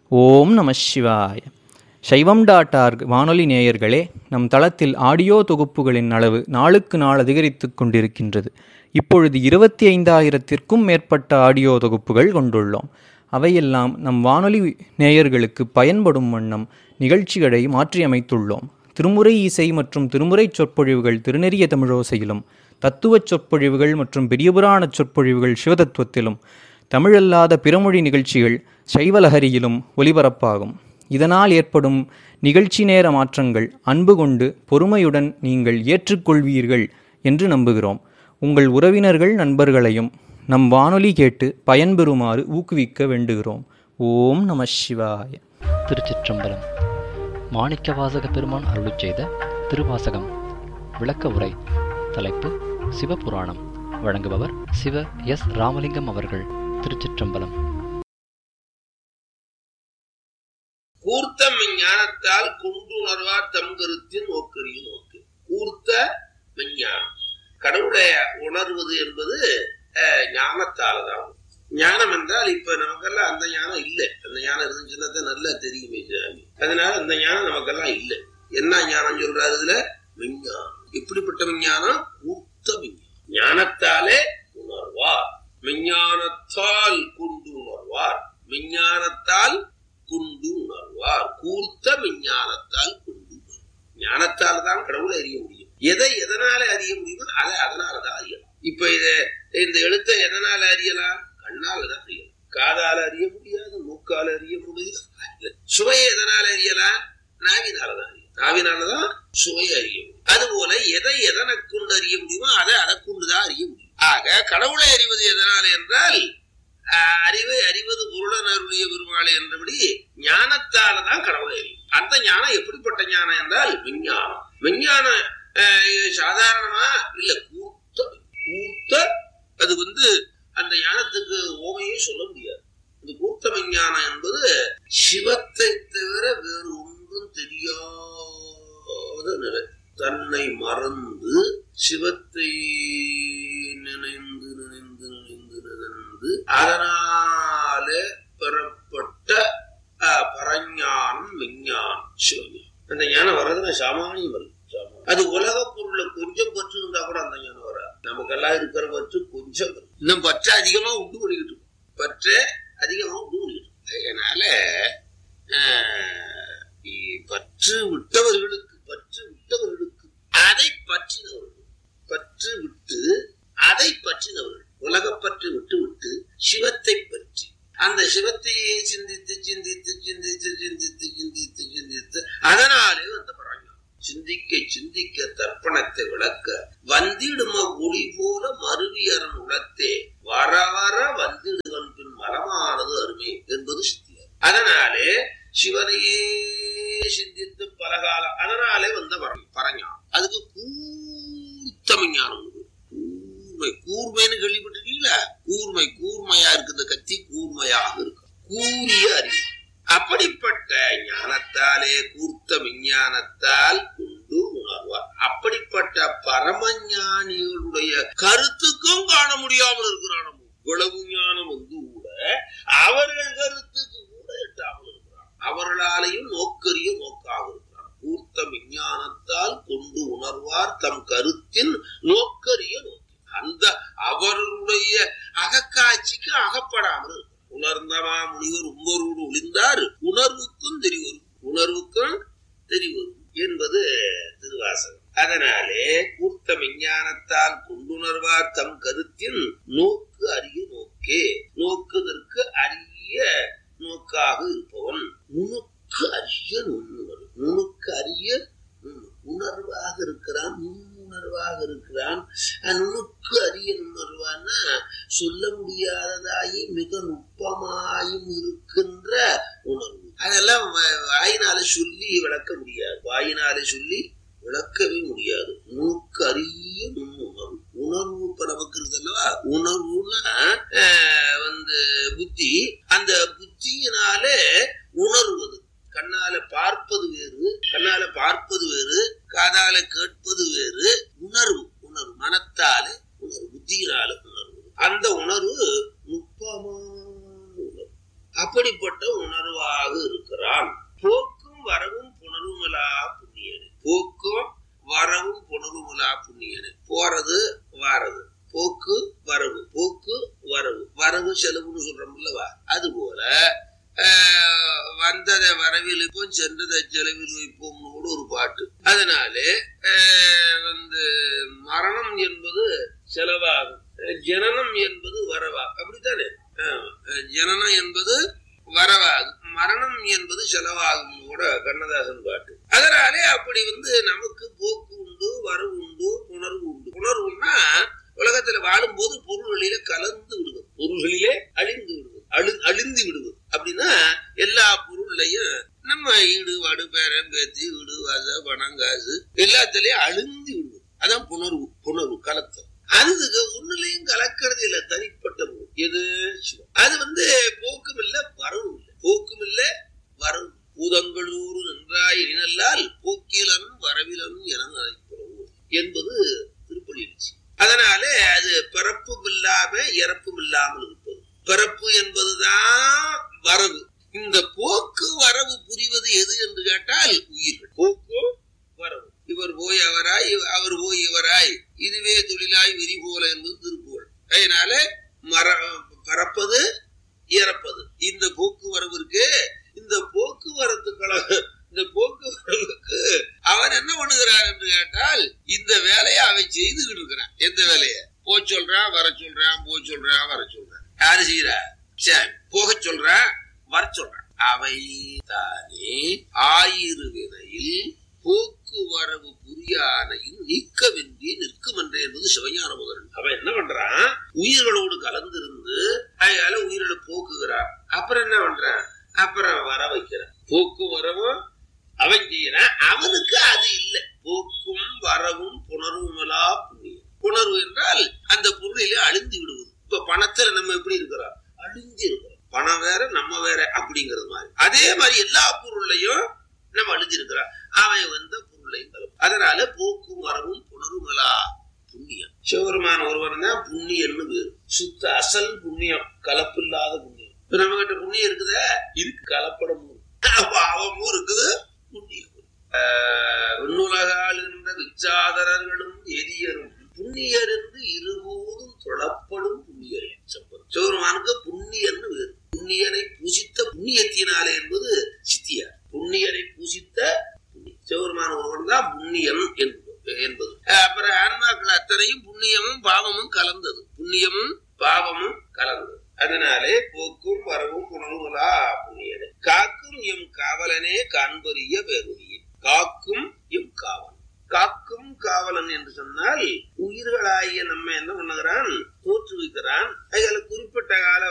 ஓம் நம சிவாய சைவம் டாட் ஆர்க் வானொலி நேயர்களே நம் தளத்தில் ஆடியோ தொகுப்புகளின் அளவு நாளுக்கு நாள் அதிகரித்து கொண்டிருக்கின்றது இப்பொழுது இருபத்தி ஐந்தாயிரத்திற்கும் மேற்பட்ட ஆடியோ தொகுப்புகள் கொண்டுள்ளோம் அவையெல்லாம் நம் வானொலி நேயர்களுக்கு பயன்படும் வண்ணம் நிகழ்ச்சிகளை மாற்றியமைத்துள்ளோம் திருமுறை இசை மற்றும் திருமுறை சொற்பொழிவுகள் திருநெறிய தமிழோசையிலும் தத்துவச் சொற்பொழிவுகள் மற்றும் பெரியபுராணச் சொற்பொழிவுகள் சிவதத்துவத்திலும் தமிழல்லாத பிறமொழி நிகழ்ச்சிகள் சைவலஹரியிலும் ஒலிபரப்பாகும் இதனால் ஏற்படும் நிகழ்ச்சி நேர மாற்றங்கள் அன்பு கொண்டு பொறுமையுடன் நீங்கள் ஏற்றுக்கொள்வீர்கள் என்று நம்புகிறோம் உங்கள் உறவினர்கள் நண்பர்களையும் நம் வானொலி கேட்டு பயன்பெறுமாறு ஊக்குவிக்க வேண்டுகிறோம் ஓம் நம சிவாய திருச்சிற்றம்பலம் மாணிக்கவாசக பெருமான் அருளிச் செய்த திருவாசகம் விளக்க உரை தலைப்பு சிவபுராணம் வழங்குபவர் சிவ எஸ் ராமலிங்கம் அவர்கள் திருச்சிற்றம்பலம் கூர்த்த ஞானத்தால் கொண்டுணர்வார் தம் கருத்தின் நோக்கரிய நோக்கு கூர்த்த விஞ்ஞானம் கடவுளை உணர்வது என்பது அஹ், ஞானத்தால தான் ஞானம் என்றால் இப்ப நமக்கெல்லாம் அந்த ஞானம் இல்லை அந்த ஞானம் இருந்துச்சுன்னா தான் நல்லா தெரியுமே சாமி அதனால அந்த ஞானம் நமக்கெல்லாம் இல்லை என்ன ஞானம் சொல்றாரு இதுல விஞ்ஞானம் எப்படிப்பட்ட விஞ்ஞானம் கூர்த்த விஞ்ஞானம் ஞானத்தாலே உணர்வார் விஞ்ஞானத்தால் கொண்டு உணர்வார் விஞ்ஞானத்தால் கொண்டு உணர்வார் கூர்த்த விஞ்ஞானத்தால் கொண்டு உணர்வார். ஞானத்தால் தான் கடவுளை அறிய முடியும் எதை எதனால அறிய முடியுமோ அதை அதனாலதான் அறியலாம் இப்ப இத இந்த எழுத்தை எதனால அறியலாம் கண்ணால தான் அறியலாம் காதால அறிய முடியாது மூக்கால அறிய முடியாது சுவையை எதனால அறியலாம் நாவினாலதான் அறியும் நாவினாலதான் சுவையை அறிய முடியும் அதுபோல எதை எதனை கொண்டு அறிய முடியுமோ அதை அதை கொண்டுதான் அறிய முடியும் ஆக கடவுளை அறிவது எதனால என்றால் ஆஹ் அறிவை அறிவது பொருளன் அருளிய பெருமாளை என்றபடி ஞானத்தால தான் கடவுளை அறியும் அந்த ஞானம் எப்படிப்பட்ட ஞானம் என்றால் விஞ்ஞானம் விஞ்ஞானம் ஆஹ் சாதாரணமா இல்ல கூர்த்த கூர்த்த அது வந்து அந்த ஞானத்துக்கு ஓமையே சொல்ல முடியாது இந்த கூர்த்த விஞ்ஞானம் என்பது சிவத்தை தவிர வேறு ஒன்றும் தெரியாத நிலை தன்னை மறந்து சிவத்தை நினைந்து நினைந்து நினைந்து நினைந்து அதனால பெறப்பட்ட அஹ், பரஞானம் விஞ்ஞானம் சிவஞானம் அந்த ஞானம் வர்றதுன்னா சாமானியம் வரல சாமானியம். அது உலக பொருள்ல கொஞ்சம் பற்று இருந்தா கூட அந்த ஞானம் வராது நமக்கெல்லாம் இருக்கிற பற்று கொஞ்சம் வரும். இன்னும் பற்று அதிகமா உண்டு பண்ணிக்கிட்டு இருக்கும். பற்று அதிகமா உண்டு பண்ணிக்கிட்டு இருக்கும். அதனால ஆஹ், இ- பற்று விட்டவர்களுக்கு பற்று விட்டவர்களுக்கு அதை பற்றினவர்கள் பற்று விட்டு அதை பற்றினவர்கள் உலகப்பற்று விட்டு விட்டு சிவத்தை பற்றி அந்த சிவத்தையே சிந்தித்து சிந்தித்து சிந்தித்து சிந்தித்து சிந்தித்து சிந்தித்து அதனாலே வந்த பரவாயில்ல சிந்திக்க சிந்திக்க தர்ப்பணத்தை விளக்க வந்திடும ஒளி போல மருவியரன் உளத்தே வர வர வந்திடுவன் பின் மலமானது அருமை என்பது சித்தியார் அதனாலே சிவனையே சிந்தித்து பலகாலம் அதனாலே வந்த பரம் பரஞானம் அதுக்கு கூர்த்த விஞ்ஞானம் உண்டு. கூர்மை கூர்மைன்னு கேள்விப்பட்டிருக்கீங்களா கூர்மை கூர்மையா இருக்கு இந்த கத்தி கூர்மையாக இருக்கு கூறிய அறிவு அப்படிப்பட்ட ஞானத்தாலே கூர்த்த விஞ்ஞானத்தால் கொண்டு உணர்வார் அப்படிப்பட்ட பரமஞானிகளுடைய கருத்துக்கும் காண முடியாமல் இருக்கிறான் இவ்வளவு ஞானம் வந்து கூட அவர்கள் கருத்துக்கு கூட எட்டாமல் இருக்கிறான் அவர்களாலேயும் நோக்கரிய நோக்காக இருக்கிறான் கூர்த்த விஞ்ஞானத்தால் கொண்டு உணர்வார் தம் கருத்தின் நோக்கரிய நோக்கி அந்த அவர்களுடைய அகக்காட்சிக்கு அகப்படாமல் இருக்கிறார். உணர்ந்தமா முனிவர் உம்பரோடு ஒளிந்தார் உணர்வுக்கும் தெரிவரும் உணர்வுக்கும் தெரிவரும் என்பது திருவாசகம் அதனாலே கூர்த்த விஞ்ஞானத்தால் கொண்டுணர்வார் தம் கருத்தின் நோக்கு அரிய நோக்கே நோக்குதற்கு அரிய நோக்காக இருப்பவன் நுணுக்கு அரிய நுண்ணுணர்வு நுணுக்கு அரிய நுண்ணு- உணர்வாக இருக்கிறான் நுண்ணுணர்வாக இருக்கிறான் அஹ் நுணுக்கு அரிய நுணர்வான்னா சொல்ல முடியாததாகி மிக நுட்பமாயும் இருக்கின்ற உணர்வு அதெல்லாம் வ- வாயினால சொல்லி விளக்க முடியாது வாயினால சொல்லி விளக்கவே முடியாது நுணுக்கு அரிய நுண்ணுணர்வு உணர்வு இப்ப நமக்கு இருக்குல்லவா உணர்வுனா அஹ், வந்து புத்தி அந்த புத்தியினாலே உணர்வது கண்ணால பார்ப்பது வேறு கண்ணால பார்ப்பது வேறு காதால கேட்பது வேறு உணர்வு உணர்வு மனத்தாலே உணர்வு புத்தியினால உணர்வு அந்த உணர்வு நுட்பமான உணர்வு அப்படிப்பட்ட உணர்வாக இருக்கிறான் போக்கும் வரவும் புணர்வுமலா புண்ணியனே போக்கும் வரவும் புணர்வுமலா புண்ணியனே போறது வாரது போக்கு வரவு போக்கு வரவு வரவு செலவுன்னு சொல்றோம்லவா அது போல ஆஹ், வந்ததை வரவில் வைப்போம் சென்றதை செலவில் வைப்போம்னு கூட ஒரு பாட்டு அதனாலே ஆஹ், வந்து மரணம் என்பது செலவாகும் ஜனனம் என்பது வரவாகும் அப்படித்தானே ஆமா. ஜனனம் என்பது வரவாகும் மரணம் என்பது செலவாகும் கூட கண்ணதாசன் பாட்டு அதனாலே அப்படி வந்து நமக்கு போக்கு உண்டு வரவு உண்டு உணர்வு உண்டு உணர்வுன்னா உலகத்துல வாழும்போது பொருள்களிலே கலந்து விடுவது பொருள்களிலே அழிந்து விடுவது அழு அழிந்து விடுவது அப்படின்னா எல்லா பொருள்லையும் நம்ம ஈடு வாடு பேரன் பேத்தி வீடு வாச பணம் காசு எல்லாத்துலயும் அழிந்து விடுவது அதான் புணர்வு புணர்வு கலத்தம் அதுக்கு ஒண்ணுலயும் கலக்கிறது இல்ல தனிப்பட்ட பொருள் எது சிவம் அது வந்து போக்கும் இல்ல வரவும் இல்லை போக்கும் இல்ல வரவும் பூதங்களூர் நன்றாய் இனல்லால் போக்கிலன் வரவிலன் என அழைக்கிறோம் என்பது திருப்பலி எழுச்சி அதனாலே அது பிறப்பும் இல்லாம இறப்பும் இல்லாமல் இருப்பது பிறப்பு என்பதுதான் வரவு இந்த போக்கு வரவு புரிவது எது என்று கேட்டால் உயிர்கள் போக்கு வரவு இவர் போய் அவராய் இவ- அவர் போய் இவராய் இதுவே தொழிலாய் விரி போல என்பது திருப்புகழ் அதனால மர பறப்பது இறப்பது இந்த போக்குவரவு இருக்கு இந்த போக்குவரத்து கழக இந்த போக்குவரவுக்கு அவன் என்ன பண்ணுகிறான் என்று கேட்டால் இந்த வேலையை அவன் செய்துகிட்டு இருக்கிறான் எந்த வேலையை போ சொல்றான் வர சொல்றான் போ சொல்றான் வர சொல்றான் யாரு செய்யறா சரி போக சொல்றான் வர சொல்றான் அவை தானே ஆயிரு வினையில் போக்குவரவு புரியானையும் நீக்கவின்றி நிற்கும் என்றே என்பது சிவஞான முதல் அவன் என்ன பண்றான் உயிர்களோடு கலந்திருந்து அதனால உயிர்களை போக்குகிறான் அப்புறம் என்ன பண்றான் அப்புறம் வர வைக்கிறான் போக்குவரவும் அவன் செய்யறான் அவனுக்கு அது இல்லை போக்கும் வரவும் புணர்வுமலா புண்ணியம் புணர்வு என்றால் அந்த பொருளிலே அழிந்து விடுவது இப்ப பணத்துல நம்ம எப்படி இருக்கிறோம் அழிஞ்சு இருக்கிறோம் பணம் வேற நம்ம வேற அப்படிங்கிறது மாதிரி அதே மாதிரி எல்லா பொருள்லையும் நம்ம அழிஞ்சிருக்கிறோம் அவன் வந்த பொருளையும் கலப்பு அதனால போக்கும் வரவும் புணர்வுமலா புண்ணியம் சிவபெருமான ஒருவன் தான் புண்ணியம்னு பேரு சுத்த அசல் புண்ணியம் கலப்பில்லாத புண்ணியம் இப்ப நம்ம கிட்ட புண்ணியம் இருக்குதா இருக்கு கலப்படமும் பாவமும் இருக்குது புண்ணியம் ஆஹ் விண்ணுலகால் என்ற விச்சாதரர்களும் எரியரும் புண்ணியர் என்று இருபோதும் தொழப்படும் புண்ணியர் சம்பந்தம் சிவபெருமானுக்கு புண்ணியன்னு வேறு புண்ணியனை பூசித்த புண்ணியத்தினாலே என்பது சித்தியார் புண்ணியனை பூசித்த புண்ணியம். சிவபெருமான ஒருவன் தான் புண்ணியன் என்பது என்பது அஹ் அப்புறம் ஆன்மாக்கள் அத்தனையும் புண்ணியமும் பாவமும் கலந்தது புண்ணியமும் பாவமும் கலந்தது அதனாலே போக்கும் வரவும் புணர்வுகளா புண்ணியனே காக்கும் எம் காவலனே காண்பறிய பேருடைய காக்கும் எம் காவலன் காக்கும் காவலன் என்று சொன்னால் உயிர்களாகிய நம்ம என்ன பண்ணுகிறான் தோற்றுவிக்கிறான் அதில் குறிப்பிட்ட கால